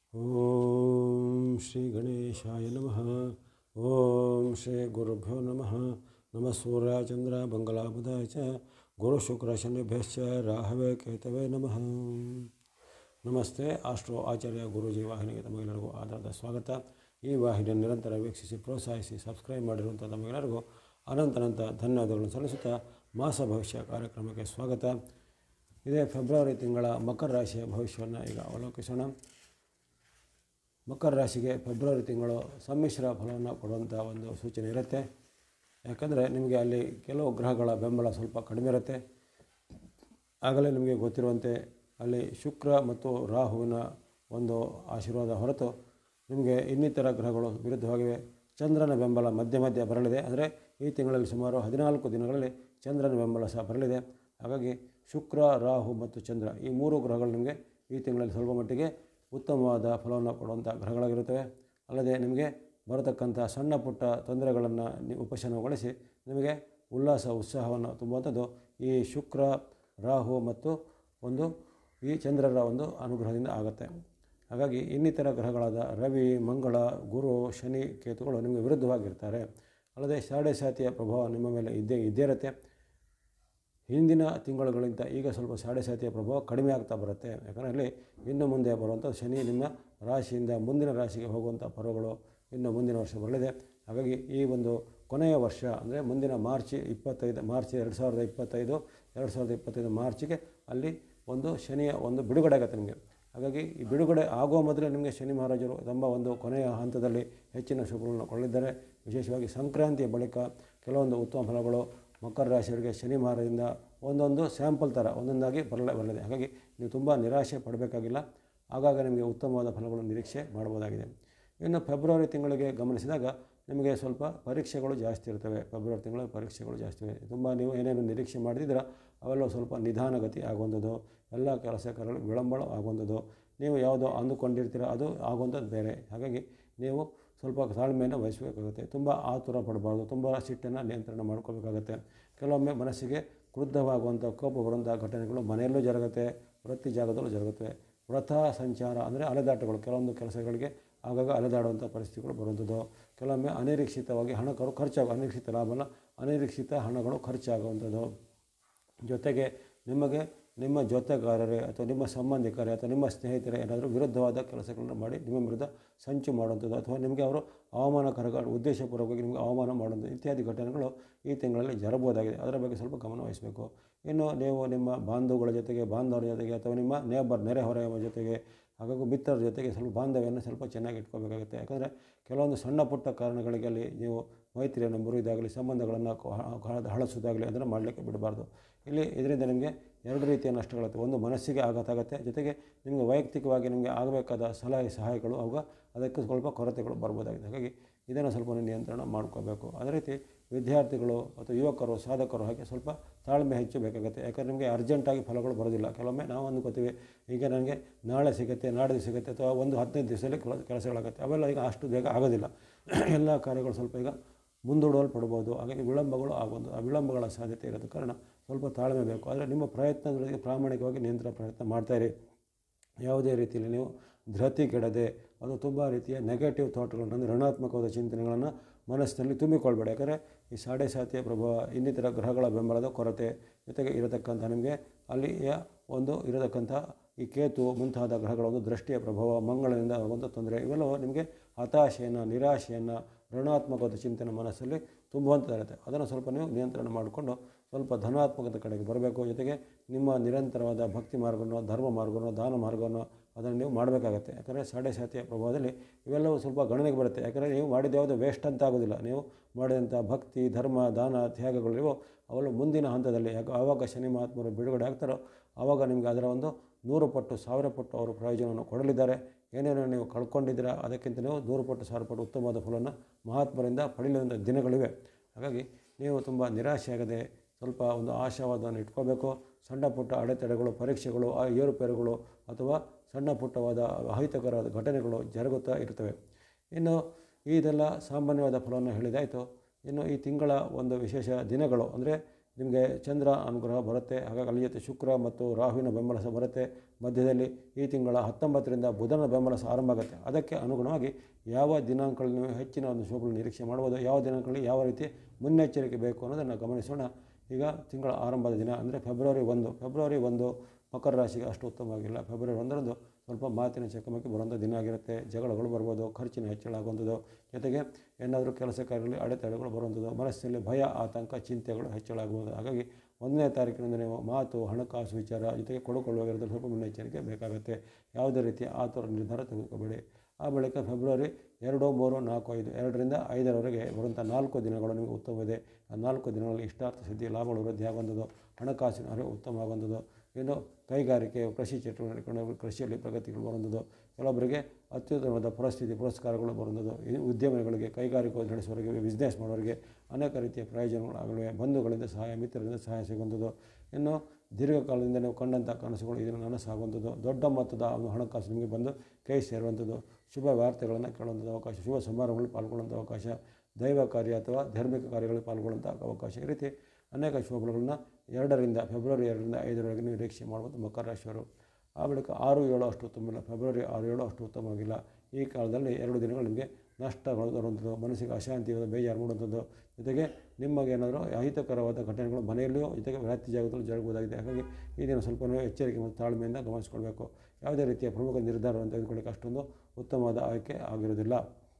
ಓಂ ಶ್ರೀ ಗಣೇಶಾಯ ನಮಃ ಓಂ ಶ್ರೀ ಗುರುಭ್ಯೋ ನಮಃ ನಮಃ ಸೂರ್ಯ ಚಂದ್ರ ಮಂಗಲಾಬುಧಾಯ ಚ ಗುರು ಶುಕ್ರ ಶನಿಭ್ಯಶ್ಚ ರಾಹವೇ ಕೇತವೇ ನಮಃ ನಮಸ್ತೆ ಆಸ್ಟ್ರೋ ಆಚಾರ್ಯ ಗುರೂಜಿ ವಾಹಿನಿಗೆ ತಮಗೆಲ್ಲರಿಗೂ ಆಧಾರದ ಸ್ವಾಗತ ಈ ವಾಹಿನಿಯನ್ನು ನಿರಂತರ ವೀಕ್ಷಿಸಿ ಪ್ರೋತ್ಸಾಹಿಸಿ ಸಬ್ಸ್ಕ್ರೈಬ್ ಮಾಡಿರುವಂಥ ತಮಗೆಲ್ಲರಿಗೂ ಅನಂತನಂತ ಧನ್ಯವಾದಗಳನ್ನು ಸಲ್ಲಿಸುತ್ತಾ ಮಾಸ ಭವಿಷ್ಯ ಕಾರ್ಯಕ್ರಮಕ್ಕೆ ಸ್ವಾಗತ ಇದೇ ಫೆಬ್ರವರಿ ತಿಂಗಳ ಮಕರ ರಾಶಿಯ ಭವಿಷ್ಯವನ್ನು ಈಗ ಅವಲೋಕಿಸೋಣ ಮಕರ ರಾಶಿಗೆ ಫೆಬ್ರವರಿ ತಿಂಗಳು ಸಮ್ಮಿಶ್ರ ಫಲವನ್ನು ಕೊಡುವಂಥ ಒಂದು ಸೂಚನೆ ಇರುತ್ತೆ ಯಾಕಂದರೆ ನಿಮಗೆ ಅಲ್ಲಿ ಕೆಲವು ಗ್ರಹಗಳ ಬೆಂಬಲ ಸ್ವಲ್ಪ ಕಡಿಮೆ ಇರುತ್ತೆ ಆಗಲೇ ನಿಮಗೆ ಗೊತ್ತಿರುವಂತೆ ಅಲ್ಲಿ ಶುಕ್ರ ಮತ್ತು ರಾಹುವಿನ ಒಂದು ಆಶೀರ್ವಾದ ಹೊರತು ನಿಮಗೆ ಇನ್ನಿತರ ಗ್ರಹಗಳು ವಿರುದ್ಧವಾಗಿವೆ ಚಂದ್ರನ ಬೆಂಬಲ ಮಧ್ಯೆ ಮಧ್ಯೆ ಬರಲಿದೆ ಅಂದರೆ ಈ ತಿಂಗಳಲ್ಲಿ ಸುಮಾರು ಹದಿನಾಲ್ಕು ದಿನಗಳಲ್ಲಿ ಚಂದ್ರನ ಬೆಂಬಲ ಸಹ ಬರಲಿದೆ ಹಾಗಾಗಿ ಶುಕ್ರ ರಾಹು ಮತ್ತು ಚಂದ್ರ ಈ ಮೂರು ಗ್ರಹಗಳು ನಿಮಗೆ ಈ ತಿಂಗಳಲ್ಲಿ ಸ್ವಲ್ಪ ಮಟ್ಟಿಗೆ ಉತ್ತಮವಾದ ಫಲವನ್ನು ಕೊಡುವಂಥ ಗ್ರಹಗಳಾಗಿರುತ್ತವೆ ಅಲ್ಲದೆ ನಿಮಗೆ ಬರತಕ್ಕಂಥ ಸಣ್ಣ ಪುಟ್ಟ ತೊಂದರೆಗಳನ್ನು ನೀವು ಉಪಶಮನಗೊಳಿಸಿ ನಿಮಗೆ ಉಲ್ಲಾಸ ಉತ್ಸಾಹವನ್ನು ತುಂಬುವಂಥದ್ದು ಈ ಶುಕ್ರ ರಾಹು ಮತ್ತು ಒಂದು ಈ ಚಂದ್ರರ ಒಂದು ಅನುಗ್ರಹದಿಂದ ಆಗುತ್ತೆ ಹಾಗಾಗಿ ಇನ್ನಿತರ ಗ್ರಹಗಳಾದ ರವಿ ಮಂಗಳ ಗುರು ಶನಿ ಕೇತುಗಳು ನಿಮಗೆ ವಿರುದ್ಧವಾಗಿರ್ತಾರೆ ಅಲ್ಲದೆ ಸಾಡೆ ಸಾತಿಯ ಪ್ರಭಾವ ನಿಮ್ಮ ಮೇಲೆ ಇದ್ದೇ ಇದ್ದೇ ಇರುತ್ತೆ ಹಿಂದಿನ ತಿಂಗಳುಗಳಿಂದ ಈಗ ಸ್ವಲ್ಪ ಸಾಡೆ ಸಾತಿಯ ಪ್ರಭಾವ ಕಡಿಮೆ ಆಗ್ತಾ ಬರುತ್ತೆ ಯಾಕಂದರೆ ಅಲ್ಲಿ ಇನ್ನು ಮುಂದೆ ಬರುವಂಥ ಶನಿ ನಿಮ್ಮ ರಾಶಿಯಿಂದ ಮುಂದಿನ ರಾಶಿಗೆ ಹೋಗುವಂಥ ಪರ್ವಗಳು ಇನ್ನು ಮುಂದಿನ ವರ್ಷ ಬರಲಿದೆ ಹಾಗಾಗಿ ಈ ಒಂದು ಕೊನೆಯ ವರ್ಷ ಅಂದರೆ ಮುಂದಿನ ಮಾರ್ಚ್ ಇಪ್ಪತ್ತೈದು ಮಾರ್ಚ್ ಎರಡು ಸಾವಿರದ ಇಪ್ಪತ್ತೈದು ಎರಡು ಸಾವಿರದ ಇಪ್ಪತ್ತೈದು ಮಾರ್ಚಿಗೆ ಅಲ್ಲಿ ಒಂದು ಶನಿಯ ಒಂದು ಬಿಡುಗಡೆ ಆಗುತ್ತೆ ನಿಮಗೆ ಹಾಗಾಗಿ ಈ ಬಿಡುಗಡೆ ಆಗುವ ಮೊದಲೇ ನಿಮಗೆ ಶನಿ ಮಹಾರಾಜರು ತಮ್ಮ ಒಂದು ಕೊನೆಯ ಹಂತದಲ್ಲಿ ಹೆಚ್ಚಿನ ಶುಭಗಳನ್ನು ಕೊಳ್ಳಿದ್ದಾರೆ ವಿಶೇಷವಾಗಿ ಸಂಕ್ರಾಂತಿಯ ಬಳಿಕ ಕೆಲವೊಂದು ಉತ್ತಮ ಫಲಗಳು ಮಕರ ರಾಶಿಯವರಿಗೆ ಶನಿ ಮಹಾರಾಜರಿಂದ ಒಂದೊಂದು ಸ್ಯಾಂಪಲ್ ಥರ ಒಂದೊಂದಾಗಿ ಬರಲೇ ಬರಲಿದೆ ಹಾಗಾಗಿ ನೀವು ತುಂಬ ನಿರಾಶೆ ಪಡಬೇಕಾಗಿಲ್ಲ ಆಗಾಗ ನಿಮಗೆ ಉತ್ತಮವಾದ ಫಲಗಳು ನಿರೀಕ್ಷೆ ಮಾಡ್ಬೋದಾಗಿದೆ ಇನ್ನು ಫೆಬ್ರವರಿ ತಿಂಗಳಿಗೆ ಗಮನಿಸಿದಾಗ ನಿಮಗೆ ಸ್ವಲ್ಪ ಪರೀಕ್ಷೆಗಳು ಜಾಸ್ತಿ ಇರ್ತವೆ ಫೆಬ್ರವರಿ ತಿಂಗಳ ಪರೀಕ್ಷೆಗಳು ಜಾಸ್ತಿ ಇವೆ ತುಂಬ ನೀವು ಏನೇನು ನಿರೀಕ್ಷೆ ಮಾಡಿದ್ರೆ ಅವೆಲ್ಲ ಸ್ವಲ್ಪ ನಿಧಾನಗತಿ ಆಗುವಂಥದ್ದು ಎಲ್ಲ ಕೆಲಸ ಕಾರ್ಯಗಳು ವಿಳಂಬ ಆಗುವಂಥದ್ದು ನೀವು ಯಾವುದೋ ಅಂದುಕೊಂಡಿರ್ತೀರ ಅದು ಆಗುವಂಥದ್ದು ಬೇರೆ ಹಾಗಾಗಿ ನೀವು ಸ್ವಲ್ಪ ತಾಳ್ಮೆಯನ್ನು ವಹಿಸಬೇಕಾಗುತ್ತೆ ತುಂಬ ಆತುರ ಪಡಬಾರ್ದು ತುಂಬ ಸಿಟ್ಟನ್ನು ನಿಯಂತ್ರಣ ಮಾಡ್ಕೋಬೇಕಾಗತ್ತೆ ಕೆಲವೊಮ್ಮೆ ಮನಸ್ಸಿಗೆ ಕ್ರುದ್ಧವಾಗುವಂಥ ಕೋಪ ಬರುವಂಥ ಘಟನೆಗಳು ಮನೆಯಲ್ಲೂ ಜರುಗುತ್ತೆ ವೃತ್ತಿ ಜಾಗದಲ್ಲೂ ಜರುಗುತ್ತವೆ ವ್ರತ ಸಂಚಾರ ಅಂದರೆ ಅಲೆದಾಟಗಳು ಕೆಲವೊಂದು ಕೆಲಸಗಳಿಗೆ ಆಗಾಗ ಅಲೆದಾಡುವಂಥ ಪರಿಸ್ಥಿತಿಗಳು ಬರುವಂಥದ್ದು ಕೆಲವೊಮ್ಮೆ ಅನಿರೀಕ್ಷಿತವಾಗಿ ಹಣಗಳು ಖರ್ಚಾಗ ಅನಿರೀಕ್ಷಿತ ಲಾಭ ಅಲ್ಲ ಅನಿರೀಕ್ಷಿತ ಹಣಗಳು ಖರ್ಚಾಗುವಂಥದ್ದು ಜೊತೆಗೆ ನಿಮಗೆ ನಿಮ್ಮ ಜೊತೆಗಾರರೇ ಅಥವಾ ನಿಮ್ಮ ಸಂಬಂಧಿಕರೇ ಅಥವಾ ನಿಮ್ಮ ಸ್ನೇಹಿತರೇ ಏನಾದರೂ ವಿರುದ್ಧವಾದ ಕೆಲಸಗಳನ್ನು ಮಾಡಿ ನಿಮ್ಮ ವಿರುದ್ಧ ಸಂಚು ಮಾಡುವಂಥದ್ದು ಅಥವಾ ನಿಮಗೆ ಅವರು ಅವಮಾನಕರ ಉದ್ದೇಶಪೂರ್ವಕವಾಗಿ ನಿಮಗೆ ಅವಮಾನ ಮಾಡುವಂಥದ್ದು ಇತ್ಯಾದಿ ಘಟನೆಗಳು ಈ ತಿಂಗಳಲ್ಲಿ ಜರಬಹುದಾಗಿದೆ ಅದರ ಬಗ್ಗೆ ಸ್ವಲ್ಪ ಗಮನ ವಹಿಸಬೇಕು ಇನ್ನು ನೀವು ನಿಮ್ಮ ಬಾಂಧವಗಳ ಜೊತೆಗೆ ಬಾಂಧವರ ಜೊತೆಗೆ ಅಥವಾ ನಿಮ್ಮ ನೇಬರ್ ನೆರೆಹೊರೆಯವರ ಜೊತೆಗೆ ಹಾಗೂ ಮಿತ್ರರ ಜೊತೆಗೆ ಸ್ವಲ್ಪ ಬಾಂಧವ್ಯವನ್ನು ಸ್ವಲ್ಪ ಚೆನ್ನಾಗಿ ಇಟ್ಕೋಬೇಕಾಗುತ್ತೆ ಯಾಕಂದರೆ ಕೆಲವೊಂದು ಸಣ್ಣ ಪುಟ್ಟ ಕಾರಣಗಳಿಗೆ ಅಲ್ಲಿ ನೀವು ಮೈತ್ರಿಯನ್ನು ಮುರಿದಾಗಲಿ ಸಂಬಂಧಗಳನ್ನು ಹಳಸೋದಾಗಲಿ ಅದನ್ನು ಮಾಡಲಿಕ್ಕೆ ಬಿಡಬಾರ್ದು ಇಲ್ಲಿ ಇದರಿಂದ ನಿಮಗೆ ಎರಡು ರೀತಿಯ ನಷ್ಟಗಳಾಗುತ್ತೆ ಒಂದು ಮನಸ್ಸಿಗೆ ಆಘಾತ ಆಗುತ್ತೆ ಜೊತೆಗೆ ನಿಮಗೆ ವೈಯಕ್ತಿಕವಾಗಿ ನಿಮಗೆ ಆಗಬೇಕಾದ ಸಲಹೆ ಸಹಾಯಗಳು ಅವಾಗ ಅದಕ್ಕೆ ಸ್ವಲ್ಪ ಕೊರತೆಗಳು ಬರ್ಬೋದಾಗಿದೆ ಹಾಗಾಗಿ ಇದನ್ನು ಸ್ವಲ್ಪ ನಿಯಂತ್ರಣ ಮಾಡ್ಕೋಬೇಕು ಅದೇ ರೀತಿ ವಿದ್ಯಾರ್ಥಿಗಳು ಅಥವಾ ಯುವಕರು ಸಾಧಕರು ಹಾಗೆ ಸ್ವಲ್ಪ ತಾಳ್ಮೆ ಹೆಚ್ಚು ಬೇಕಾಗುತ್ತೆ ಯಾಕಂದರೆ ನಿಮಗೆ ಅರ್ಜೆಂಟಾಗಿ ಫಲಗಳು ಬರೋದಿಲ್ಲ ಕೆಲವೊಮ್ಮೆ ನಾವು ಅಂದ್ಕೋತೀವಿ ಈಗ ನನಗೆ ನಾಳೆ ಸಿಗುತ್ತೆ ನಾಡಿದ್ದು ಸಿಗುತ್ತೆ ಅಥವಾ ಒಂದು ಹದಿನೈದು ದಿವಸದಲ್ಲಿ ಕೆಲಸಗಳಾಗುತ್ತೆ ಅವೆಲ್ಲ ಈಗ ಅಷ್ಟು ಬೇಗ ಆಗೋದಿಲ್ಲ ಎಲ್ಲ ಕಾರ್ಯಗಳು ಸ್ವಲ್ಪ ಈಗ ಮುಂದೂಡಲ್ಪಡ್ಬೋದು ಹಾಗಾಗಿ ವಿಳಂಬಗಳು ಆಗೋದು ಆ ವಿಳಂಬಗಳ ಸಾಧ್ಯತೆ ಇರೋದ ಕಾರಣ ಸ್ವಲ್ಪ ತಾಳ್ಮೆ ಬೇಕು ಆದರೆ ನಿಮ್ಮ ಪ್ರಯತ್ನದೊಳಗೆ ಪ್ರಾಮಾಣಿಕವಾಗಿ ನಿಯಂತ್ರಣ ಪ್ರಯತ್ನ ಮಾಡ್ತಾಯಿರಿ ಯಾವುದೇ ರೀತಿಯಲ್ಲಿ ನೀವು ಧೃತಿಗೆಡದೆ ಅದು ತುಂಬ ರೀತಿಯ ನೆಗೆಟಿವ್ ಥಾಟ್ಗಳನ್ನು ಅಂದರೆ ಋಣಾತ್ಮಕವಾದ ಚಿಂತನೆಗಳನ್ನು ಮನಸ್ಸಿನಲ್ಲಿ ತುಂಬಿಕೊಳ್ಬೇಡಿ ಯಾಕಂದರೆ ಈ ಸಾಡೆ ಸಾತಿಯ ಪ್ರಭಾವ ಇನ್ನಿತರ ಗ್ರಹಗಳ ಬೆಂಬಲದ ಕೊರತೆ ಜೊತೆಗೆ ಇರತಕ್ಕಂಥ ನಿಮಗೆ ಅಲ್ಲಿಯ ಒಂದು ಇರತಕ್ಕಂಥ ಈ ಕೇತು ಮುಂತಾದ ಗ್ರಹಗಳ ಒಂದು ದೃಷ್ಟಿಯ ಪ್ರಭಾವ ಮಂಗಳದಿಂದ ಆಗುವಂಥ ತೊಂದರೆ ಇವೆಲ್ಲವೂ ನಿಮಗೆ ಹತಾಶೆಯನ್ನು ನಿರಾಶೆಯನ್ನು ಋಣಾತ್ಮಕವಾದ ಚಿಂತನೆ ಮನಸ್ಸಲ್ಲಿ ತುಂಬುವಂಥದ್ದಿರುತ್ತೆ ಅದನ್ನು ಸ್ವಲ್ಪ ನೀವು ನಿಯಂತ್ರಣ ಮಾಡಿಕೊಂಡು ಸ್ವಲ್ಪ ಧನಾತ್ಮಕದ ಕಡೆಗೆ ಬರಬೇಕು ಜೊತೆಗೆ ನಿಮ್ಮ ನಿರಂತರವಾದ ಭಕ್ತಿ ಮಾರ್ಗವನ್ನು ಧರ್ಮ ಮಾರ್ಗವನ್ನು ದಾನ ಮಾರ್ಗವನ್ನು ಅದನ್ನು ನೀವು ಮಾಡಬೇಕಾಗತ್ತೆ ಯಾಕಂದರೆ ಸಾಡೆ ಸಾತಿಯ ಪ್ರಭಾವದಲ್ಲಿ ಇವೆಲ್ಲವೂ ಸ್ವಲ್ಪ ಗಣನೆಗೆ ಬರುತ್ತೆ ಯಾಕಂದರೆ ನೀವು ಮಾಡಿದ ಯಾವುದು ವೇಸ್ಟ್ ಅಂತ ಆಗೋದಿಲ್ಲ ನೀವು ಮಾಡಿದಂಥ ಭಕ್ತಿ ಧರ್ಮ ದಾನ ತ್ಯಾಗಗಳು ಇವು ಅವೆಲ್ಲ ಮುಂದಿನ ಹಂತದಲ್ಲಿ ಯಾಕೆ ಆವಾಗ ಶನಿ ಮಹಾತ್ಮರು ಬಿಡುಗಡೆ ಆಗ್ತಾರೋ ಆವಾಗ ನಿಮಗೆ ಅದರ ಒಂದು ನೂರು ಪಟ್ಟು ಸಾವಿರ ಪಟ್ಟು ಅವರು ಪ್ರಯೋಜನವನ್ನು ಕೊಡಲಿದ್ದಾರೆ ಏನೇನೋ ನೀವು ಕಳ್ಕೊಂಡಿದ್ದೀರಾ ಅದಕ್ಕಿಂತ ನೀವು ನೂರು ಪಟ್ಟು ಸಾವಿರ ಪಟ್ಟು ಉತ್ತಮವಾದ ಫಲವನ್ನು ಮಹಾತ್ಮರಿಂದ ಪಡೆಯುವಂಥ ದಿನಗಳಿವೆ ಹಾಗಾಗಿ ನೀವು ತುಂಬ ನಿರಾಶೆಯಾಗದೆ ಸ್ವಲ್ಪ ಒಂದು ಆಶಾವಾದವನ್ನು ಇಟ್ಕೋಬೇಕು ಸಣ್ಣ ಪುಟ್ಟ ಅಡೆತಡೆಗಳು ಪರೀಕ್ಷೆಗಳು ಆ ಏರುಪೇರುಗಳು ಅಥವಾ ಸಣ್ಣ ಪುಟ್ಟವಾದ ಅಹಿತಕರವಾದ ಘಟನೆಗಳು ಜರುಗುತ್ತಾ ಇರ್ತವೆ ಇನ್ನು ಇದೆಲ್ಲ ಸಾಮಾನ್ಯವಾದ ಫಲವನ್ನು ಹೇಳಿದಾಯಿತು ಇನ್ನು ಈ ತಿಂಗಳ ಒಂದು ವಿಶೇಷ ದಿನಗಳು ಅಂದರೆ ನಿಮಗೆ ಚಂದ್ರ ಅನುಗ್ರಹ ಬರುತ್ತೆ ಹಾಗಾಗಿ ಅಲ್ಲಿ ಜೊತೆ ಶುಕ್ರ ಮತ್ತು ರಾಹುವಿನ ಬೆಂಬಲ ಸಹ ಬರುತ್ತೆ ಮಧ್ಯದಲ್ಲಿ ಈ ತಿಂಗಳ ಹತ್ತೊಂಬತ್ತರಿಂದ ಬುಧನ ಬೆಂಬಲ ಸಹ ಆರಂಭ ಆಗುತ್ತೆ ಅದಕ್ಕೆ ಅನುಗುಣವಾಗಿ ಯಾವ ದಿನಾಂಕಗಳಲ್ಲಿ ನೀವು ಹೆಚ್ಚಿನ ಒಂದು ಶುಭಗಳು ನಿರೀಕ್ಷೆ ಮಾಡ್ಬೋದು ಯಾವ ದಿನಾಂಕಗಳಲ್ಲಿ ಯಾವ ರೀತಿ ಮುನ್ನೆಚ್ಚರಿಕೆ ಬೇಕು ಅನ್ನೋದನ್ನು ಗಮನಿಸೋಣ ಈಗ ತಿಂಗಳ ಆರಂಭದ ದಿನ ಅಂದರೆ ಫೆಬ್ರವರಿ ಒಂದು ಫೆಬ್ರವರಿ ಒಂದು ಮಕರ ರಾಶಿಗೆ ಅಷ್ಟು ಉತ್ತಮವಾಗಿಲ್ಲ ಫೆಬ್ರವರಿ ಒಂದರಂದು ಸ್ವಲ್ಪ ಮಾತಿನ ಚಕಮಕಿ ಬರುವಂಥ ದಿನ ಆಗಿರುತ್ತೆ ಜಗಳಗಳು ಬರ್ಬೋದು ಖರ್ಚಿನ ಹೆಚ್ಚಳ ಆಗುವಂಥದ್ದು ಜೊತೆಗೆ ಏನಾದರೂ ಕೆಲಸ ಕಾರ್ಯಗಳಲ್ಲಿ ಅಡೆತಡೆಗಳು ಬರುವಂಥದ್ದು ಮನಸ್ಸಿನಲ್ಲಿ ಭಯ ಆತಂಕ ಚಿಂತೆಗಳು ಹೆಚ್ಚಳ ಆಗುವುದು ಹಾಗಾಗಿ ಒಂದನೇ ತಾರೀಕಿನಿಂದ ನೀವು ಮಾತು ಹಣಕಾಸು ವಿಚಾರ ಜೊತೆಗೆ ಕೊಡುಕೊಳ್ಳುವಾಗಿರೋದ್ರಲ್ಲಿ ಸ್ವಲ್ಪ ಮುನ್ನೆಚ್ಚರಿಕೆ ಬೇಕಾಗುತ್ತೆ ಯಾವುದೇ ರೀತಿಯ ಆತುರ ನಿರ್ಧಾರ ತೆಗೆದುಕೋಬೇಡಿ ಆ ಬಳಿಕ ಫೆಬ್ರವರಿ ಎರಡು ಮೂರು ನಾಲ್ಕು ಐದು ಎರಡರಿಂದ ಐದರವರೆಗೆ ಬರುವಂಥ ನಾಲ್ಕು ದಿನಗಳು ನಿಮಗೆ ಉತ್ತಮವಿದೆ ಆ ನಾಲ್ಕು ದಿನಗಳಲ್ಲಿ ಇಷ್ಟಾರ್ಥ ಸಿದ್ಧಿ ಲಾಭಗಳು ವೃದ್ಧಿ ಆಗುವಂಥದ್ದು ಹಣಕಾಸಿನ ಹೊರೆ ಉತ್ತಮ ಆಗುವಂಥದ್ದು ಇನ್ನು ಕೈಗಾರಿಕೆ ಕೃಷಿ ಚಟುವಟಿಕೆಗಳು ಕೃಷಿಯಲ್ಲಿ ಪ್ರಗತಿಗಳು ಬರುವಂಥದ್ದು ಕೆಲವೊಬ್ಬರಿಗೆ ಅತ್ಯುತ್ತಮವಾದ ಪರಿಸ್ಥಿತಿ ಪುರಸ್ಕಾರಗಳು ಬರುವಂಥದ್ದು ಈ ಉದ್ಯಮಿಗಳಿಗೆ ಕೈಗಾರಿಕೆ ನಡೆಸುವವರಿಗೆ ಬಿಸ್ನೆಸ್ ಮಾಡೋರಿಗೆ ಅನೇಕ ರೀತಿಯ ಪ್ರಯೋಜನಗಳಾಗಲಿವೆ ಬಂಧುಗಳಿಂದ ಸಹಾಯ ಮಿತ್ರರಿಂದ ಸಹಾಯ ಸಿಗುವಂಥದ್ದು ಇನ್ನು ದೀರ್ಘಕಾಲದಿಂದ ನೀವು ಕಂಡಂಥ ಕನಸುಗಳು ಇದನ್ನು ನನಸಾಗುವಂಥದ್ದು ದೊಡ್ಡ ಮೊತ್ತದ ಒಂದು ಹಣಕಾಸು ನಿಮಗೆ ಬಂದು ಕೈ ಸೇರುವಂಥದ್ದು ಶುಭ ವಾರ್ತೆಗಳನ್ನು ಕೇಳುವಂಥದ್ದು ಅವಕಾಶ ಶುಭ ಸಮಾರಂಭಗಳಲ್ಲಿ ಪಾಲ್ಗೊಳ್ಳುವಂಥ ಅವಕಾಶ ದೈವ ಕಾರ್ಯ ಅಥವಾ ಧಾರ್ಮಿಕ ಕಾರ್ಯಗಳಲ್ಲಿ ಪಾಲ್ಗೊಳ್ಳುವಂಥ ಅವಕಾಶ ಈ ರೀತಿ ಅನೇಕ ಶುಭಗಳನ್ನು ಎರಡರಿಂದ ಫೆಬ್ರವರಿ ಎರಡರಿಂದ ಐದರವರೆಗೆ ನೀವು ನಿರೀಕ್ಷೆ ಮಾಡ್ಬೋದು ಮಕರ ರಾಶಿಯವರು ಆ ಬಳಿಕ ಆರು ಏಳು ಅಷ್ಟು ಉತ್ತಮವಿಲ್ಲ ಫೆಬ್ರವರಿ ಆರು ಏಳು ಅಷ್ಟು ಉತ್ತಮವಾಗಿಲ್ಲ ಈ ಕಾಲದಲ್ಲಿ ಎರಡು ದಿನಗಳು ನಿಮಗೆ ನಷ್ಟಗಳು ಬರುವಂಥದ್ದು ಮನಸ್ಸಿಗೆ ಅಶಾಂತಿ ಬೇಜಾರು ಮಾಡುವಂಥದ್ದು ಜೊತೆಗೆ ನಿಮಗೆ ಏನಾದರೂ ಅಹಿತಕರವಾದ ಘಟನೆಗಳು ಮನೆಯಲ್ಲಿಯೂ ಜೊತೆಗೆ ವ್ಯಾಪ್ತಿ ಜಾಗದಲ್ಲೂ ಜರುಗಬಹುದಾಗಿದೆ ಹಾಗಾಗಿ ಈ ದಿನ ಸ್ವಲ್ಪ ನೀವು ಎಚ್ಚರಿಕೆ ಮತ್ತು ತಾಳ್ಮೆಯಿಂದ ಗಮನಿಸಿಕೊಳ್ಬೇಕು ಯಾವುದೇ ರೀತಿಯ ಪ್ರಮುಖ ನಿರ್ಧಾರವನ್ನು ತೆಗೆದುಕೊಳ್ಳಿಕ್ಕೆ ಅಷ್ಟೊಂದು ಉತ್ತಮವಾದ ಆಯ್ಕೆ ಆಗಿರುವುದಿಲ್ಲ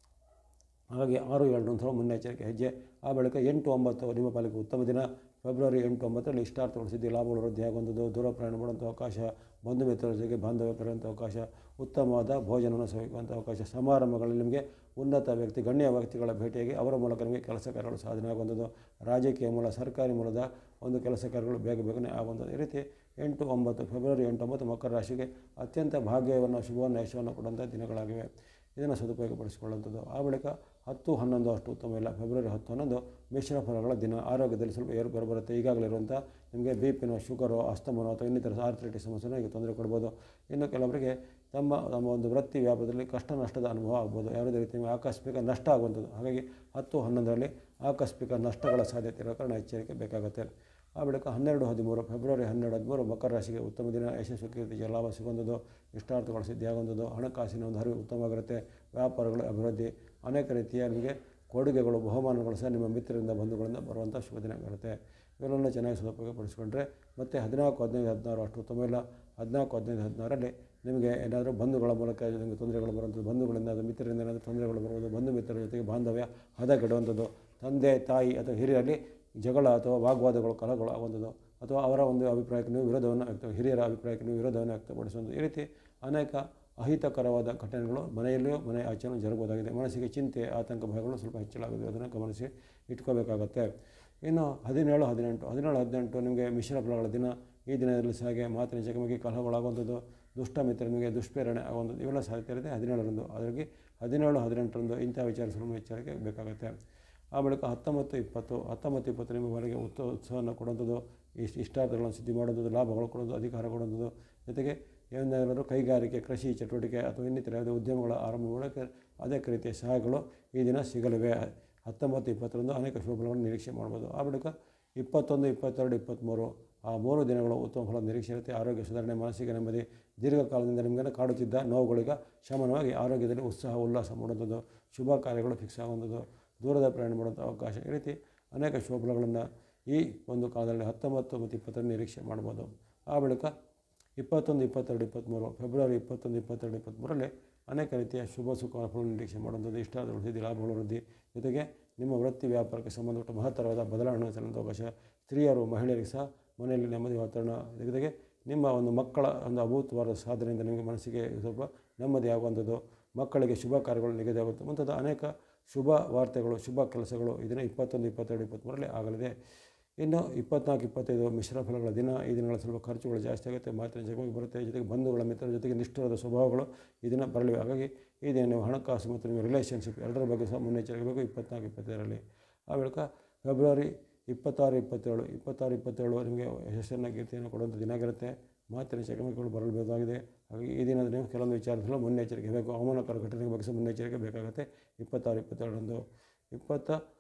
ಹಾಗಾಗಿ ಆರು ಎರಡು ಒಂದು ಮುನ್ನೆಚ್ಚರಿಕೆ ಹೆಜ್ಜೆ ಆ ಬಳಿಕ ಎಂಟು ಒಂಬತ್ತು ನಿಮ್ಮ ಪಾಲಿಗೆ ಉತ್ತಮ ದಿನ ಫೆಬ್ರವರಿ ಎಂಟು ಒಂಬತ್ತರಲ್ಲಿ ಇಷ್ಟಾರ್ಥಗಳು ಸಿದ್ಧಿ ಲಾಭಗಳು ವೃದ್ಧಿಯಾಗುವಂಥದ್ದು ದೂರ ಪ್ರಯಾಣ ಮಾಡುವಂಥ ಅವಕಾಶ ಬಂಧು ಮಿತ್ರರ ಜೊತೆಗೆ ಬಾಂಧವ್ಯ ಪಡೆಯುವಂಥ ಅವಕಾಶ ಉತ್ತಮವಾದ ಭೋಜನವನ್ನು ಸವಿಯುವಂಥ ಅವಕಾಶ ಸಮಾರಂಭಗಳಲ್ಲಿ ನಿಮಗೆ ಉನ್ನತ ವ್ಯಕ್ತಿ ಗಣ್ಯ ವ್ಯಕ್ತಿಗಳ ಭೇಟಿಯಾಗಿ ಅವರ ಮೂಲಕ ನಿಮಗೆ ಕೆಲಸ ಕಾರ್ಯಗಳು ಸಾಧನೆ ಆಗುವಂಥದ್ದು ರಾಜಕೀಯ ಮೂಲ ಸರ್ಕಾರಿ ಮೂಲದ ಒಂದು ಕೆಲಸ ಕಾರ್ಯಗಳು ಬೇಗ ಬೇಗನೆ ಆಗುವಂಥದ್ದು ಈ ರೀತಿ ಎಂಟು ಒಂಬತ್ತು ಫೆಬ್ರವರಿ ಎಂಟು ಒಂಬತ್ತು ಮಕರ ರಾಶಿಗೆ ಅತ್ಯಂತ ಭಾಗ್ಯವನ್ನು ಶುಭವನ್ನು ಯಶವನ್ನು ಕೊಡುವಂಥ ದಿನಗಳಾಗಿವೆ ಇದನ್ನು ಸದುಪಯೋಗಪಡಿಸಿಕೊಳ್ಳುವಂಥದ್ದು ಆ ಬಳಿಕ ಹತ್ತು ಹನ್ನೊಂದು ಅಷ್ಟು ಉತ್ತಮ ಇಲ್ಲ ಫೆಬ್ರವರಿ ಹತ್ತು ಹನ್ನೊಂದು ಮಿಶ್ರ ಫಲಗಳ ದಿನ ಆರೋಗ್ಯದಲ್ಲಿ ಸ್ವಲ್ಪ ಏರುಪೇರು ಬರುತ್ತೆ ಈಗಾಗಲೇ ಇರುವಂಥ ನಿಮಗೆ ಬಿ ಪಿನೋ ಶುಗರು ಅಸ್ತಮನೋ ಅಥವಾ ಇನ್ನಿತರ ಆರ್ಥ್ರೈಟಿಸ್ ಸಮಸ್ಯೆನೋ ಈಗ ತೊಂದರೆ ಕೊಡ್ಬೋದು ಇನ್ನು ಕೆಲವರಿಗೆ ತಮ್ಮ ತಮ್ಮ ಒಂದು ವೃತ್ತಿ ವ್ಯಾಪಾರದಲ್ಲಿ ಕಷ್ಟ ನಷ್ಟದ ಅನುಭವ ಆಗ್ಬೋದು ಯಾವುದೇ ರೀತಿ ನಿಮಗೆ ಆಕಸ್ಮಿಕ ನಷ್ಟ ಆಗುವಂಥದ್ದು ಹಾಗಾಗಿ ಹತ್ತು ಹನ್ನೊಂದರಲ್ಲಿ ಆಕಸ್ಮಿಕ ನಷ್ಟಗಳ ಸಾಧ್ಯತೆ ಇರೋ ಕಾರಣ ಎಚ್ಚರಿಕೆ ಬೇಕಾಗುತ್ತೆ ಆ ಬಳಿಕ ಹನ್ನೆರಡು ಹದಿಮೂರು ಫೆಬ್ರವರಿ ಹನ್ನೆರಡು ಹದಿಮೂರು ಮಕರ ರಾಶಿಗೆ ಉತ್ತಮ ದಿನ ಯಶಸ್ವಿ ಕೀರ್ತಿ ಲಾಭ ಸಿಗುವಂಥದ್ದು ಇಷ್ಟಾರ್ಥಗಳು ಸಿದ್ಧಿಯಾಗುವಂಥದ್ದು ಹಣಕಾಸಿನ ಒಂದು ಹರಿವು ಉತ್ತಮವಾಗಿರುತ್ತೆ ವ್ಯಾಪಾರಗಳು ಅಭಿವೃದ್ಧಿ ಅನೇಕ ರೀತಿಯ ನಿಮಗೆ ಕೊಡುಗೆಗಳು ಬಹುಮಾನಗಳು ಸಹ ನಿಮ್ಮ ಮಿತ್ರರಿಂದ ಬಂಧುಗಳಿಂದ ಬರುವಂಥ ಶುಭ ದಿನ ಬರುತ್ತೆ ಇವೆಲ್ಲವನ್ನು ಚೆನ್ನಾಗಿ ಸದುಪಯೋಗಪಡಿಸ್ಕೊಂಡ್ರೆ ಮತ್ತು ಹದಿನಾಲ್ಕು ಹದಿನೈದು ಹದಿನಾರು ಅಷ್ಟು ಉತ್ತಮ ಇಲ್ಲ ಹದಿನಾಲ್ಕು ಹದಿನೈದು ಹದಿನಾರರಲ್ಲಿ ನಿಮಗೆ ಏನಾದರೂ ಬಂಧುಗಳ ಮೂಲಕ ನಿಮಗೆ ತೊಂದರೆಗಳು ಬರುವಂಥದ್ದು ಬಂಧುಗಳಿಂದ ಅದು ಮಿತ್ರರಿಂದ ಏನಾದರೂ ತೊಂದರೆಗಳು ಬರುವುದು ಬಂಧು ಮಿತ್ರರ ಜೊತೆಗೆ ಬಾಂಧವ್ಯ ಹದಗೆಡುವಂಥದ್ದು ತಂದೆ ತಾಯಿ ಅಥವಾ ಹಿರಿಯರಲ್ಲಿ ಜಗಳ ಅಥವಾ ವಾಗ್ವಾದಗಳು ಕಲಹಗಳು ಆಗುವಂಥದ್ದು ಅಥವಾ ಅವರ ಒಂದು ಅಭಿಪ್ರಾಯಕ್ಕೆ ನೀವು ವಿರೋಧವನ್ನು ವ್ಯಕ್ತ ಹಿರಿಯರ ಅಭಿಪ್ರಾಯಕ್ಕೆ ನೀವು ವಿರೋಧವನ್ನು ವ್ಯಕ್ತಪಡಿಸುವುದು ಈ ರೀತಿ ಅನೇಕ ಅಹಿತಕರವಾದ ಘಟನೆಗಳು ಮನೆಯಲ್ಲಿಯೂ ಮನೆ ಆಚೆನೂ ಜರುಗಬಹುದಾಗಿದೆ ಮನಸ್ಸಿಗೆ ಚಿಂತೆ ಆತಂಕ ಭಯಗಳು ಸ್ವಲ್ಪ ಹೆಚ್ಚಳಾಗಿದೆ ಅದನ್ನು ಗಮನಿಸಿ ಇಟ್ಕೋಬೇಕಾಗತ್ತೆ ಇನ್ನು ಹದಿನೇಳು ಹದಿನೆಂಟು ಹದಿನೇಳು ಹದಿನೆಂಟು ನಿಮಗೆ ಮಿಶ್ರ ಫಲಗಳ ದಿನ ಈ ದಿನದಲ್ಲಿ ಸಹ ಹಾಗೆ ಮಾತಿನ ಚಕಮಕಿ ಕಲಹಗಳಾಗುವಂಥದ್ದು ದುಷ್ಟ ಮಿತ್ರ ನಿಮಗೆ ದುಷ್ಪ್ರೇರಣೆ ಆಗುವಂಥದ್ದು ಇವೆಲ್ಲ ಸಾಧ್ಯತೆ ಇರುತ್ತೆ ಹದಿನೇಳರಂದು ಅದರಲ್ಲಿ ಹದಿನೇಳು ಹದಿನೆಂಟರಂದು ಇಂಥ ವಿಚಾರ ಸ್ವಲ್ಪ ಎಚ್ಚರಿಕೆ ಬೇಕಾಗುತ್ತೆ ಆ ಬಳಿಕ ಹತ್ತೊಂಬತ್ತು ಇಪ್ಪತ್ತು ಹತ್ತೊಂಬತ್ತು ಇಪ್ಪತ್ತು ನಿಮ್ಮ ಮನೆಗೆ ಉತ್ತ ಉತ್ಸವವನ್ನು ಕೊಡುವಂಥದ್ದು ಇಷ್ಟ ಇಷ್ಟಾರ್ಥಗಳನ್ನು ಸಿದ್ಧಿ ಮಾಡುವಂಥದ್ದು ಲಾಭಗಳು ಕೊಡೋದು ಅಧಿಕಾರ ಕೊಡುವಂಥದ್ದು ಜೊತೆಗೆ ಏನಾದರೂ ಕೈಗಾರಿಕೆ ಕೃಷಿ ಚಟುವಟಿಕೆ ಅಥವಾ ಇನ್ನಿತರ ಯಾವುದೇ ಉದ್ಯಮಗಳ ಆರಂಭ ಮಾಡೋಕ್ಕೆ ಅನೇಕ ರೀತಿಯ ಸಹಾಯಗಳು ಈ ದಿನ ಸಿಗಲಿವೆ ಹತ್ತೊಂಬತ್ತು ಇಪ್ಪತ್ತರಂದು ಅನೇಕ ಶುಭಗಳನ್ನು ನಿರೀಕ್ಷೆ ಮಾಡ್ಬೋದು ಆ ಬಳಿಕ ಇಪ್ಪತ್ತೊಂದು ಇಪ್ಪತ್ತೆರಡು ಇಪ್ಪತ್ತ್ಮೂರು ಆ ಮೂರು ದಿನಗಳು ಉತ್ತಮ ಫಲ ನಿರೀಕ್ಷೆ ಇರುತ್ತೆ ಆರೋಗ್ಯ ಸುಧಾರಣೆ ಮನಸ್ಸಿಗೆ ನೆಮ್ಮದಿ ದೀರ್ಘಕಾಲದಿಂದ ನಿಮಗೆ ಕಾಡುತ್ತಿದ್ದ ನೋವುಗಳಿಗೆ ಶಮನವಾಗಿ ಆರೋಗ್ಯದಲ್ಲಿ ಉತ್ಸಾಹ ಉಲ್ಲಾಸ ಮಾಡುವಂಥದ್ದು ಶುಭ ಕಾರ್ಯಗಳು ಫಿಕ್ಸ್ ಆಗುವಂಥದ್ದು ದೂರದ ಪ್ರಯಾಣ ಮಾಡುವಂಥ ಅವಕಾಶ ಈ ರೀತಿ ಅನೇಕ ಶುಭಫಲಗಳನ್ನು ಈ ಒಂದು ಕಾಲದಲ್ಲಿ ಹತ್ತೊಂಬತ್ತು ಮತ್ತು ಇಪ್ಪತ್ತರಲ್ಲಿ ನಿರೀಕ್ಷೆ ಮಾಡ್ಬೋದು ಆ ಬಳಿಕ ಇಪ್ಪತ್ತೊಂದು ಇಪ್ಪತ್ತೆರಡು ಇಪ್ಪತ್ತ್ಮೂರು ಫೆಬ್ರವರಿ ಇಪ್ಪತ್ತೊಂದು ಇಪ್ಪತ್ತೆರಡು ಇಪ್ಪತ್ತ್ಮೂರರಲ್ಲಿ ಅನೇಕ ರೀತಿಯ ಶುಭ ಸುಖ ಫಲ ನಿರೀಕ್ಷೆ ಮಾಡುವಂಥದ್ದು ಇಷ್ಟಾರ್ಥಗಳು ವೃದ್ಧಿ ಲಾಭಗಳು ವೃದ್ಧಿ ಜೊತೆಗೆ ನಿಮ್ಮ ವೃತ್ತಿ ವ್ಯಾಪಾರಕ್ಕೆ ಸಂಬಂಧಪಟ್ಟ ಮಹತ್ತರವಾದ ಬದಲಾವಣೆ ಸಲ್ಲುವಂಥ ಅವಕಾಶ ಸ್ತ್ರೀಯರು ಮಹಿಳೆಯರಿಗೆ ಸಹ ಮನೆಯಲ್ಲಿ ನೆಮ್ಮದಿ ವಾತಾವರಣ ಜೊತೆಗೆ ನಿಮ್ಮ ಒಂದು ಮಕ್ಕಳ ಒಂದು ಅಭೂತವಾದ ಸಾಧನೆಯಿಂದ ನಿಮಗೆ ಮನಸ್ಸಿಗೆ ಸ್ವಲ್ಪ ನೆಮ್ಮದಿ ಆಗುವಂಥದ್ದು ಮಕ್ಕಳಿಗೆ ಶುಭ ಕಾರ್ಯಗಳು ನಿಗದಿಯಾಗುತ್ತೆ ಮುಂತಾದ ಅನೇಕ ಶುಭ ವಾರ್ತೆಗಳು ಶುಭ ಕೆಲಸಗಳು ಇದನ್ನು ಇಪ್ಪತ್ತೊಂದು ಇಪ್ಪತ್ತೆರಡು ಇಪ್ಪತ್ತ್ಮೂರರಲ್ಲಿ ಆಗಲಿದೆ ಇನ್ನು ಇಪ್ಪತ್ನಾಲ್ಕು ಇಪ್ಪತ್ತೈದು ಮಿಶ್ರ ಫಲಗಳ ದಿನ ಈ ದಿನಗಳ ಸ್ವಲ್ಪ ಖರ್ಚುಗಳು ಜಾಸ್ತಿ ಆಗುತ್ತೆ ಮಾತಿನ ಜಗವಾಗಿ ಬರುತ್ತೆ ಜೊತೆಗೆ ಬಂಧುಗಳ ಮಿತ್ರರ ಜೊತೆಗೆ ನಿಷ್ಠುರದ ಸ್ವಭಾವಗಳು ಈ ದಿನ ಬರಲಿವೆ ಹಾಗಾಗಿ ಈ ದಿನ ನೀವು ಹಣಕಾಸು ಮತ್ತು ನಿಮ್ಮ ರಿಲೇಷನ್ಶಿಪ್ ಎರಡರ ಬಗ್ಗೆ ಸಹ ಮುನ್ನೆಚ್ಚರಿಕೆ ಬೇಕು ಇಪ್ಪತ್ನಾಲ್ಕು ಇಪ್ಪತ್ತೈದರಲ್ಲಿ ಆ ಬಳಿಕ ಫೆಬ್ರವರಿ ಇಪ್ಪತ್ತಾರು ಇಪ್ಪತ್ತೇಳು ಇಪ್ಪತ್ತಾರು ಇಪ್ಪತ್ತೇಳು ನಿಮಗೆ ಯಶಸ್ಸನ್ನು ಕೀರ್ತಿಯನ್ನು ಕೊಡುವಂಥ ದಿನ ಆಗಿರುತ್ತೆ ಮಾತಿನ ಚಕಮಕಿಗಳು ಬರಬೇಕಾಗಿದೆ ಹಾಗಾಗಿ ಈ ದಿನದ ನೀವು ಕೆಲವೊಂದು ವಿಚಾರದಲ್ಲೂ ಮುನ್ನೆಚ್ಚರಿಕೆ ಬೇಕು ಅವಮಾನಕರ ಘಟನೆಗಳ ಬಗ್ಗೆ ಸಹ ಮುನ್ನೆಚ್ಚರಿಕೆ ಬೇಕಾಗುತ್ತೆ ಇಪ್ಪತ್ತಾರು ಇಪ್ಪತ್ತೇಳರಂದು ಇಪ್ಪತ್ತ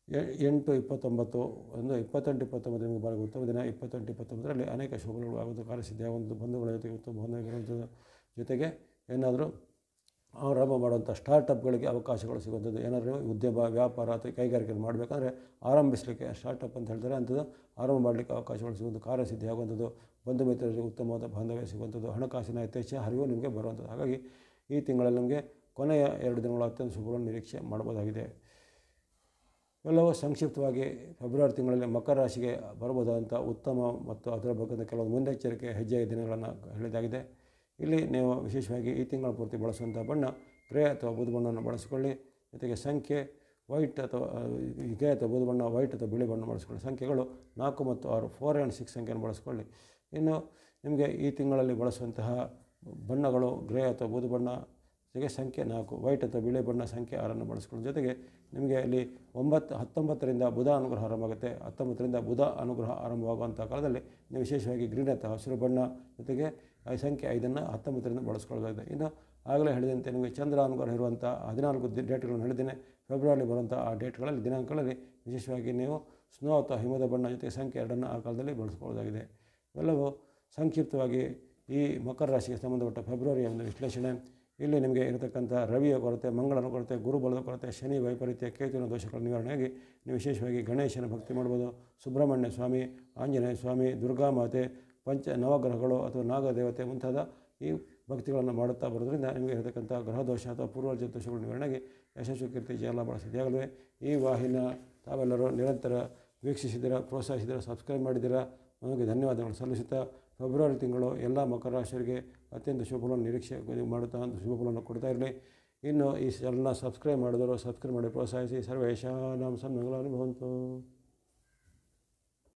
ಎ- ಎಂಟು ಇಪ್ಪತ್ತೊಂಬತ್ತು ಒಂದು ಇಪ್ಪತ್ತೆಂಟು ಇಪ್ಪತ್ತೊಂಬತ್ತು ನಿಮಗೆ ಭಾಳ ಉತ್ತಮ ದಿನ ಇಪ್ಪತ್ತೆಂಟು ಇಪ್ಪತ್ತೊಂಬತ್ತರಲ್ಲಿ ಅನೇಕ ಶುಭಗಳು ಆಗೋದು ಕಾರ್ಯಸಿದ್ಧಿ ಆಗುವಂಥದ್ದು ಬಂಧುಗಳ ಜೊತೆಗೆ ಉತ್ತಮ ಬಾಂಧವ್ಯವಿರುವಂಥದ್ದು ಜೊತೆಗೆ ಏನಾದರೂ ಆರಂಭ ಮಾಡುವಂಥ ಸ್ಟಾರ್ಟಪ್ಗಳಿಗೆ ಅವಕಾಶಗಳು ಸಿಗುವಂಥದ್ದು ಏನಾದರೂ ಉದ್ಯಮ ವ್ಯಾಪಾರ ಅಥವಾ ಕೈಗಾರಿಕೆ ಮಾಡಬೇಕಂದ್ರೆ ಆರಂಭಿಸಲಿಕ್ಕೆ ಸ್ಟಾರ್ಟಪ್ ಅಂತ ಹೇಳ್ತಾರೆ ಅಂಥದ್ದು ಆರಂಭ ಮಾಡಲಿಕ್ಕೆ ಅವಕಾಶಗಳು ಸಿಗುವಂಥ ಕಾರ್ಯಸಿದ್ಧಿ ಆಗುವಂಥದ್ದು ಬಂಧು ಮಿತ್ರರಿಗೆ ಉತ್ತಮವಾದ ಬಾಂಧವ್ಯ ಸಿಗುವಂಥದ್ದು ಹಣಕಾಸಿನ ಯಥೇಚ್ಛ ಹರಿವು ನಿಮಗೆ ಬರುವಂಥದ್ದು ಹಾಗಾಗಿ ಈ ತಿಂಗಳಲ್ಲಿ ನಮಗೆ ಕೊನೆಯ ಎರಡು ದಿನಗಳು ಅತ್ಯಂತ ಶುಭಗಳನ್ನು ನಿರೀಕ್ಷೆ ಮಾಡಬಹುದಾಗಿದೆ ಎಲ್ಲವೂ ಸಂಕ್ಷಿಪ್ತವಾಗಿ ಫೆಬ್ರವರಿ ತಿಂಗಳಲ್ಲಿ ಮಕರ ರಾಶಿಗೆ ಬರಬಹುದಾದಂಥ ಉತ್ತಮ ಮತ್ತು ಅದರ ಬಗ್ಗೆ ಕೆಲವೊಂದು ಮುನ್ನೆಚ್ಚರಿಕೆ ಹೆಜ್ಜೆಯ ದಿನಗಳನ್ನು ಹೇಳಿದಾಗಿದೆ ಇಲ್ಲಿ ನೀವು ವಿಶೇಷವಾಗಿ ಈ ತಿಂಗಳ ಪೂರ್ತಿ ಬಳಸುವಂಥ ಬಣ್ಣ ಗ್ರೇ ಅಥವಾ ಬೂದು ಬಣ್ಣವನ್ನು ಬಳಸಿಕೊಳ್ಳಿ ಜೊತೆಗೆ ಸಂಖ್ಯೆ ವೈಟ್ ಅಥವಾ ಆ, ಈ ಗ್ರೇ ಅಥವಾ ಬೂದು ಬಣ್ಣ ವೈಟ್ ಅಥವಾ ಬಿಳಿ ಬಣ್ಣ ಬಳಸಿಕೊಳ್ಳಿ ಸಂಖ್ಯೆಗಳು ನಾಲ್ಕು ಮತ್ತು ಆರು ಫೋರ್ ಆ್ಯಂಡ್ ಸಿಕ್ಸ್ ಸಂಖ್ಯೆಯನ್ನು ಬಳಸಿಕೊಳ್ಳಿ ಇನ್ನು ನಿಮಗೆ ಈ ತಿಂಗಳಲ್ಲಿ ಬಳಸುವಂತಹ ಬಣ್ಣಗಳು ಗ್ರೇ ಅಥವಾ ಬೂದು ಬಣ್ಣ ಜೊತೆಗೆ ಸಂಖ್ಯೆ ನಾಲ್ಕು ವೈಟ್ ಅಥವಾ ಬಿಳಿ ಬಣ್ಣ ಸಂಖ್ಯೆ ಆರನ್ನು ಬಳಸ್ಕೊಳ್ಳೋ ಜೊತೆಗೆ ನಿಮಗೆ ಇಲ್ಲಿ ಒಂಬತ್ತು ಹತ್ತೊಂಬತ್ತರಿಂದ ಬುಧ ಅನುಗ್ರಹ ಆರಂಭ ಆಗುತ್ತೆ ಹತ್ತೊಂಬತ್ತರಿಂದ ಬುಧ ಅನುಗ್ರಹ ಆರಂಭವಾಗುವಂಥ ಕಾಲದಲ್ಲಿ ನೀವು ವಿಶೇಷವಾಗಿ ಗ್ರೀನ್ ಅಥವಾ ಹಸಿರು ಬಣ್ಣ ಜೊತೆಗೆ ಆ ಸಂಖ್ಯೆ ಐದನ್ನು ಹತ್ತೊಂಬತ್ತರಿಂದ ಬಳಸ್ಕೊಳ್ಳೋದಾಗಿದೆ ಇನ್ನು ಆಗಲೇ ಹೇಳಿದಂತೆ ನಿಮಗೆ ಚಂದ್ರ ಅನುಗ್ರಹ ಇರುವಂಥ ಹದಿನಾಲ್ಕು ದಿ- ಡೇಟ್ಗಳನ್ನು ಹೇಳಿದ್ದೇನೆ ಫೆಬ್ರವರಿ ಬರುವಂಥ ಆ ಡೇಟ್ಗಳಲ್ಲಿ ದಿನಾಂಕಗಳಲ್ಲಿ ವಿಶೇಷವಾಗಿ ನೀವು ಸ್ನೋ ಅಥವಾ ಹಿಮದ ಬಣ್ಣ ಜೊತೆಗೆ ಸಂಖ್ಯೆ ಎರಡನ್ನು ಆ ಕಾಲದಲ್ಲಿ ಬಳಸ್ಕೊಳ್ಳೋದಾಗಿದೆ ಇವೆಲ್ಲವೂ ಸಂಕ್ಷಿಪ್ತವಾಗಿ ಈ ಮಕರ ರಾಶಿಗೆ ಸಂಬಂಧಪಟ್ಟ ಫೆಬ್ರವರಿಯ ಒಂದು ವಿಶ್ಲೇಷಣೆ ಇಲ್ಲಿ ನಿಮಗೆ ಇರತಕ್ಕಂಥ ರವಿಯ ಕೊರತೆ ಮಂಗಳನ ಕೊರತೆ ಗುರುಬಲದ ಕೊರತೆ ಶನಿ ವೈಪರೀತ್ಯ ಕೇತುವಿನ ದೋಷಗಳ ನಿವಾರಣೆಯಾಗಿ ನೀವು ವಿಶೇಷವಾಗಿ ಗಣೇಶನ ಭಕ್ತಿ ಮಾಡ್ಬೋದು ಸುಬ್ರಹ್ಮಣ್ಯ ಸ್ವಾಮಿ ಆಂಜನೇಯ ಸ್ವಾಮಿ ದುರ್ಗಾಮಾತೆ ಪಂಚ ನವಗ್ರಹಗಳು ಅಥವಾ ನಾಗದೇವತೆ ಮುಂತಾದ ಈ ಭಕ್ತಿಗಳನ್ನು ಮಾಡುತ್ತಾ ಬರೋದ್ರಿಂದ ನಿಮಗೆ ಇರತಕ್ಕಂಥ ಗ್ರಹದೋಷ ಅಥವಾ ಪೂರ್ವಜ ದೋಷಗಳ ನಿವಾರಣೆಗೆ ಯಶಸ್ವಿ ಕೀರ್ತಿ ಜಯ ಭಾಳ ಸಿದ್ಧಿಯಾಗಲಿವೆ ಈ ವಾಹಿನ ತಾವೆಲ್ಲರೂ ನಿರಂತರ ವೀಕ್ಷಿಸಿದ್ದೀರಾ ಪ್ರೋತ್ಸಾಹಿಸಿದ್ದೀರಾ ಸಬ್ಸ್ಕ್ರೈಬ್ ಮಾಡಿದ್ದೀರಾ ನಮಗೆ ಧನ್ಯವಾದಗಳು ಸಲ್ಲಿಸುತ್ತಾ ಫೆಬ್ರವರಿ ತಿಂಗಳು ಎಲ್ಲ ಮಕರ ರಾಶಿಯವರಿಗೆ ಅತ್ಯಂತ ಶುಭಗಳನ್ನು ನಿರೀಕ್ಷೆ ಮಾಡುತ್ತಾ ಒಂದು ಶುಭ ಫಲವನ್ನು ಕೊಡ್ತಾ ಇರಲಿ ಇನ್ನು ಈ ಚಾನಲ್ನ ಸಬ್ಸ್ಕ್ರೈಬ್ ಮಾಡಿದವರು ಸಬ್ಸ್ಕ್ರೈಬ್ ಮಾಡಿ ಪ್ರೋತ್ಸಾಹಿಸಿ ಸರ್ವೇಶ ನಾಮ ಸನ್ಮಂಗಲಾನುಭವಂತು